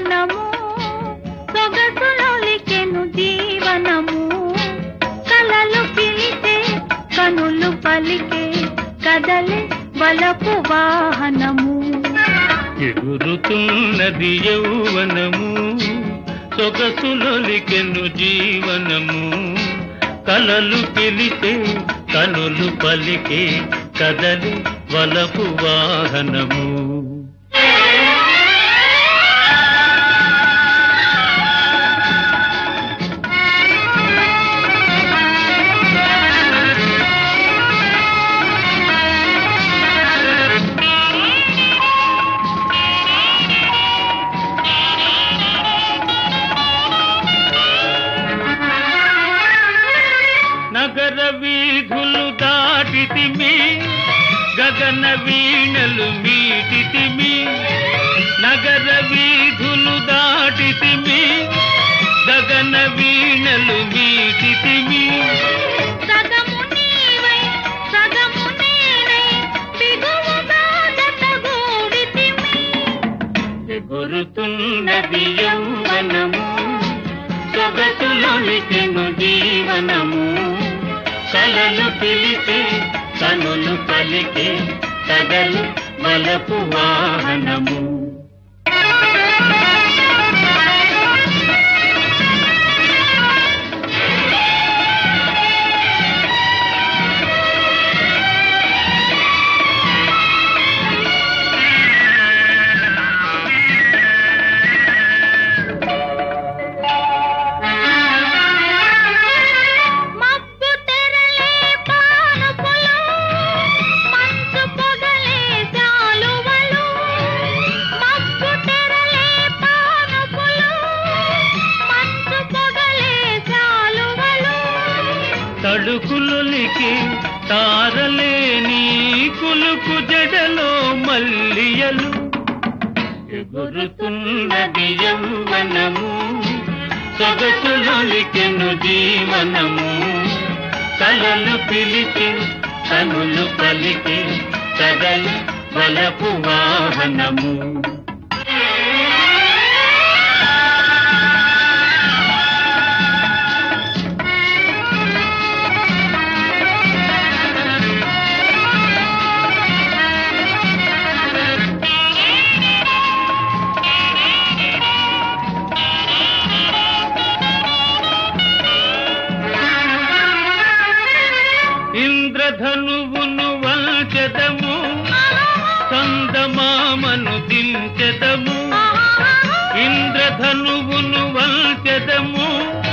యౌవనము సొగసులొలికెను జీవనము కలలు పిలితే కనులు పలికే కదలే బలపు వాహనము ఎగురుతున్నది యౌవనము సొగసులొలికెను జీవనము కలలు పిలితే కనులు పలికే కదలి వలపు వాహనము నగర వీధులు దాటితిమి గగన వీణలు మీటితిమి నగర వీధులు దాటితిమి గగన వీణలు మీటితిమి సగము నీవై సగము నేనై బిగువుగా జతగూడితిమి ఎగురుతున్నది యౌవనము సొగసులొలికెను జీవనము కలలు పిలితే కనులు పలికే కదలు వలపు వాహనము మబ్బు తెరలే పానుపులు మంచు పొగలే జాలువలు మబ్బు తెరలే పానుపులు మంచు పొగలే జాలువలు తడుకులొలికి తారలేని కులుకు జడలో మల్లియలు ఎగురుతున్నది యౌవనము సొగసులొలికెను జీవనము కలలు పిలిచి కనులు పలికి కదలు వలపు వాహనము ఇంద్రధనువును వంచదము కందమామను దించెదము ఇంద్రధనువును వంచదము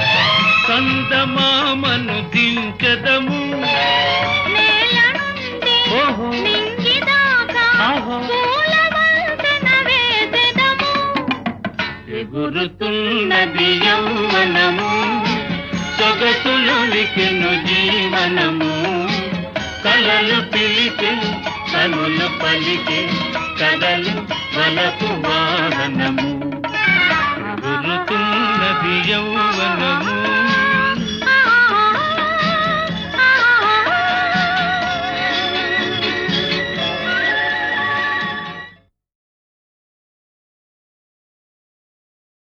కందమామను దించెదము నేల నుండి ఓహో నింగిదాకా ఆహా. పూల వంతెన వేసెదము ఎగురుతున్నది యౌవనము సొగసులొలికెను జీవనము కలలు పిలిచి కనులు పలికి కదలు వలపు వాహనము